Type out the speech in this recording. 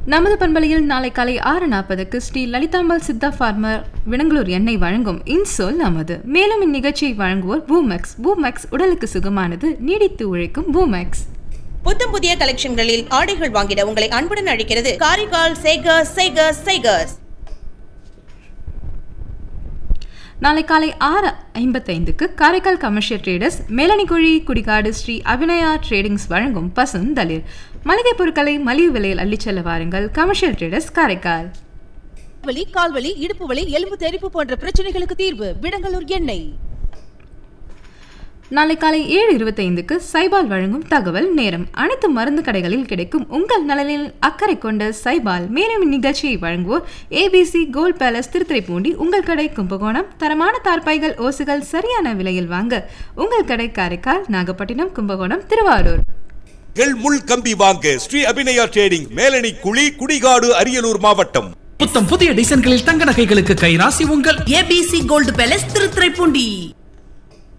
நமது பண்பலையில் நாளை காலை ஆறு நாற்பதுக்கு ஸ்ரீ லலிதாம்பாள் சித்தா ஃபார்மர் வினங்களூர் எண்ணெய் வழங்கும் இன்சொல் நமது மேலும் இந்நிகழ்ச்சியை வழங்குவோர் பூமெக்ஸ் பூமெக்ஸ் உடலுக்கு சுகமானது நீடித்து உழைக்கும் பூமெக்ஸ் புத்தம் புதிய கலெக்ஷன்களில் ஆடைகள் வாங்கிட உங்களை அன்புடன் அழைக்கிறது காரிகால் சேகர்ஸ் சேகர்ஸ் சேகர்ஸ் நாளை காலை ஆறு ஐம்பத்தைந்துக்கு Karaikal commercial traders Melanikuzhi Kudikadu Sri Abhinaya tradings வழங்கும் பசும் தளிர் மளிகை பொருட்களை மலிவு விலையில் அள்ளிச் செல்ல வாருங்கள் கமர்ஷியல் ட்ரேடர்ஸ் காரைக்கால் வலி கால்வலி இடுப்பு வலி எலும்பு தெறிப்பு போன்ற பிரச்சனைகளுக்கு தீர்வு விடங்கலூர் எண்ணெய் நாளை காலை ஏழு இருபத்தைந்துக்கு சைபால் வழங்கும் தகவல் நேரம் அனைத்து மருந்து கடைகளில் கிடைக்கும் உங்கள் நலனில் அக்கறை கொண்ட சைபால் மேலும் இந்நிகழ்ச்சியை வழங்குவோர் ஏபிசி கோல்ட் பேலஸ் திருத்துறைப்பூண்டி உங்கள் கடை கும்பகோணம் தரமான தார்பாய்கள் ஓசுகள் சரியான விலையில் வாங்க உங்கள் கடை காரைக்கால் நாகப்பட்டினம் கும்பகோணம் திருவாரூர் எள் முள் கம்பி வாங்க ஸ்ரீ அபிநயா ட்ரேடிங் மேலணி குழி குடிகாடு அரியலூர் மாவட்டம் புத்தம் புதிய டிசைன்களில் தங்க நகைகளுக்கு கைராசி உங்கள் ஏபிசி கோல்டு பேலஸ் திருத்துறைப்பூண்டி